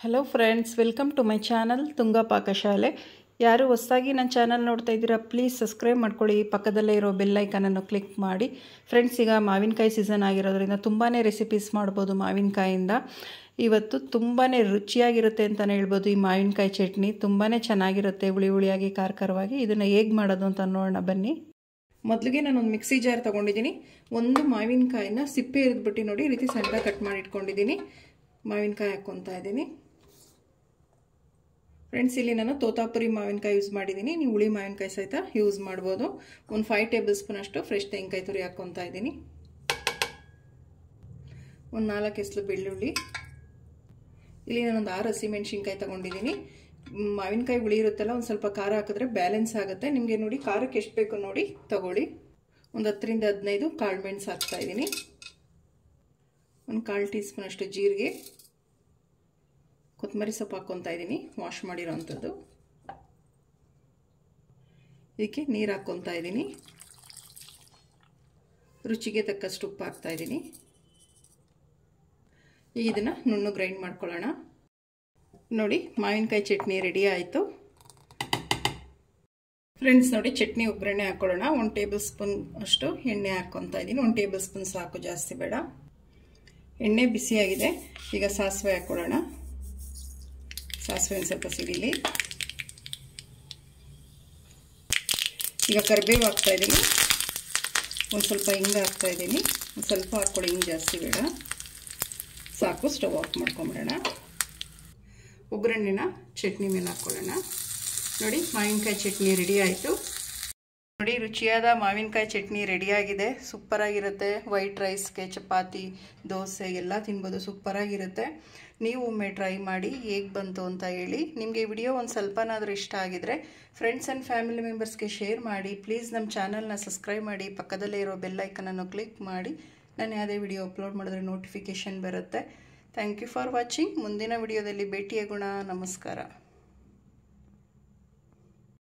hello friends welcome to my channel Tunga Pakashale ಯಾರು ಹೊಸದಾಗಿ ನನ್ನ ಚಾನಲ್ ನೋಡ್ತಾ ಇದ್ದೀರಾ ಪ್ಲೀಸ್ ಸಬ್ಸ್ಕ್ರೈಬ್ ಮಾಡ್ಕೊಳ್ಳಿ ಪಕ್ಕದಲ್ಲೇ ಇರೋ ಬೆಲ್ಲೈಕನನ್ನು ಕ್ಲಿಕ್ ಮಾಡಿ ಫ್ರೆಂಡ್ಸ್ ಈಗ ಮಾವಿನಕಾಯಿ ಸೀಸನ್ ಆಗಿರೋದ್ರಿಂದ ತುಂಬಾ ರೆಸಿಪೀಸ್ ಮಾಡ್ಬೋದು ಮಾವಿನಕಾಯಿಂದ ಇವತ್ತು ತುಂಬಾ ರುಚಿಯಾಗಿರುತ್ತೆ ಅಂತಲೇ ಹೇಳ್ಬೋದು ಈ ಮಾವಿನಕಾಯಿ ಚಟ್ನಿ ತುಂಬಾ ಚೆನ್ನಾಗಿರುತ್ತೆ ಹುಳಿ ಹುಳಿಯಾಗಿ ಖಾರ ಖಾರವಾಗಿ ಇದನ್ನು ಹೇಗೆ ಮಾಡೋದು ಅಂತ ನೋಡೋಣ ಬನ್ನಿ ಮೊದಲಿಗೆ ನಾನೊಂದು ಮಿಕ್ಸಿ ಜಾರ್ ತೊಗೊಂಡಿದ್ದೀನಿ ಒಂದು ಮಾವಿನಕಾಯಿನ ಸಿಪ್ಪೆ ಇರಿದ್ಬಿಟ್ಟು ನೋಡಿ ಈ ರೀತಿ ಸಣ್ಣ ಕಟ್ ಮಾಡಿ ಇಟ್ಕೊಂಡಿದ್ದೀನಿ ಮಾವಿನಕಾಯಿ ಹಾಕ್ಕೊತಾ ಇದ್ದೀನಿ ಫ್ರೆಂಡ್ಸ್ ಇಲ್ಲಿ ನಾನು ತೋತಾಪುರಿ ಮಾವಿನಕಾಯಿ ಯೂಸ್ ಮಾಡಿದ್ದೀನಿ ನೀವು ಹುಳಿ ಮಾವಿನಕಾಯಿ ಸಹಿತ ಯೂಸ್ ಮಾಡ್ಬೋದು ಒಂದು ಫೈವ್ ಟೇಬಲ್ ಸ್ಪೂನ್ ಅಷ್ಟು ಫ್ರೆಶ್ ತೆಂಗಿನಕಾಯಿ ತುರಿ ಹಾಕ್ಕೊತಾ ಇದ್ದೀನಿ ಒಂದು ನಾಲ್ಕು ಎಸ್ಲು ಬೆಳ್ಳುಳ್ಳಿ ಇಲ್ಲಿ ನಾನೊಂದು ಆರು ಹಸಿಮೆಣ್ಸಿನ್ಕಾಯಿ ತೊಗೊಂಡಿದ್ದೀನಿ ಮಾವಿನಕಾಯಿ ಹುಳಿ ಇರುತ್ತಲ್ಲ ಒಂದು ಸ್ವಲ್ಪ ಖಾರ ಹಾಕಿದ್ರೆ ಬ್ಯಾಲೆನ್ಸ್ ಆಗುತ್ತೆ ನಿಮಗೆ ನೋಡಿ ಖಾರಕ್ಕೆ ಎಷ್ಟು ಬೇಕು ನೋಡಿ ತಗೊಳ್ಳಿ ಒಂದು ಹತ್ತರಿಂದ ಹದಿನೈದು ಕಾಳು ಮೆಣಸು ಹಾಕ್ತಾ ಇದ್ದೀನಿ ಒಂದು ಕಾಲು ಟೀ ಸ್ಪೂನ್ ಅಷ್ಟು ಜೀರಿಗೆ ಕೊತ್ತಂಬರಿ ಸೊಪ್ಪು ಹಾಕ್ಕೊತಾ ಇದ್ದೀನಿ ವಾಶ್ ಮಾಡಿರೋ ಅಂಥದ್ದು ಇದಕ್ಕೆ ನೀರು ಹಾಕ್ಕೊತಾ ಇದ್ದೀನಿ ರುಚಿಗೆ ತಕ್ಕಷ್ಟು ಉಪ್ಪು ಹಾಕ್ತಾ ಇದ್ದೀನಿ ಈಗ ಇದನ್ನು ನುಣ್ಣು ಗ್ರೈಂಡ್ ಮಾಡ್ಕೊಳ್ಳೋಣ ನೋಡಿ ಮಾವಿನಕಾಯಿ ಚಟ್ನಿ ರೆಡಿ ಆಯಿತು ಫ್ರೆಂಡ್ಸ್ ನೋಡಿ ಚಟ್ನಿ ಒಗ್ಗರಣೆ ಹಾಕ್ಕೊಳ್ಳೋಣ ಒಂದು ಟೇಬಲ್ ಸ್ಪೂನ್ ಅಷ್ಟು ಎಣ್ಣೆ ಹಾಕ್ಕೊತಾ ಇದ್ದೀನಿ ಒಂದು ಟೇಬಲ್ ಸ್ಪೂನ್ ಸಾಕು ಜಾಸ್ತಿ ಬೇಡ ಎಣ್ಣೆ ಬಿಸಿಯಾಗಿದೆ ಈಗ ಸಾಸಿವೆ ಹಾಕ್ಕೊಳ್ಳೋಣ ಸಾಸಿವೆ ಒಂದು ಸ್ವಲ್ಪ ಸಿಡಿಲಿ ಈಗ ಕರಿಬೇವು ಹಾಕ್ತಾ ಇದ್ದೀನಿ ಒಂದು ಸ್ವಲ್ಪ ಹಿಂಗೆ ಹಾಕ್ತಾ ಇದ್ದೀನಿ ಒಂದು ಸ್ವಲ್ಪ ಹಾಕ್ಕೊಳ್ಳಿ ಹಿಂಗೆ ಜಾಸ್ತಿ ಬೇಡ ಸಾಕು ಸ್ಟವ್ ಆಫ್ ಮಾಡ್ಕೊಂಬಿಡೋಣ ಒಗ್ಗರಣೆನ ಚಟ್ನಿ ಮೇಲೆ ಹಾಕ್ಕೊಳ್ಳೋಣ ನೋಡಿ ಮಾವಿನಕಾಯಿ ಚಟ್ನಿ ರೆಡಿ ಆಯಿತು ನೋಡಿ ರುಚಿಯಾದ ಮಾವಿನಕಾಯಿ ಚಟ್ನಿ ರೆಡಿಯಾಗಿದೆ ಸೂಪರಾಗಿರುತ್ತೆ ವೈಟ್ ರೈಸ್ಗೆ ಚಪಾತಿ ದೋಸೆ ಎಲ್ಲ ತಿನ್ಬೋದು ಸೂಪರಾಗಿರುತ್ತೆ ನೀವು ಒಮ್ಮೆ ಟ್ರೈ ಮಾಡಿ ಹೇಗೆ ಬಂತು ಅಂತ ಹೇಳಿ ನಿಮಗೆ ವಿಡಿಯೋ ಒಂದು ಸ್ವಲ್ಪನಾದರೂ ಇಷ್ಟ ಆಗಿದರೆ ಫ್ರೆಂಡ್ಸ್ ಆ್ಯಂಡ್ ಫ್ಯಾಮಿಲಿ ಮೆಂಬರ್ಸ್ಗೆ ಶೇರ್ ಮಾಡಿ ಪ್ಲೀಸ್ ನಮ್ಮ ಚಾನಲ್ನ ಸಬ್ಸ್ಕ್ರೈಬ್ ಮಾಡಿ ಪಕ್ಕದಲ್ಲೇ ಇರೋ ಬೆಲ್ಲೈಕನನ್ನು ಕ್ಲಿಕ್ ಮಾಡಿ ನಾನು ಯಾವುದೇ ವಿಡಿಯೋ ಅಪ್ಲೋಡ್ ಮಾಡಿದ್ರೆ ನೋಟಿಫಿಕೇಷನ್ ಬರುತ್ತೆ ಥ್ಯಾಂಕ್ ಯು ಫಾರ್ ವಾಚಿಂಗ್ ಮುಂದಿನ ವಿಡಿಯೋದಲ್ಲಿ ಭೇಟಿಯಾಗೋಣ ನಮಸ್ಕಾರ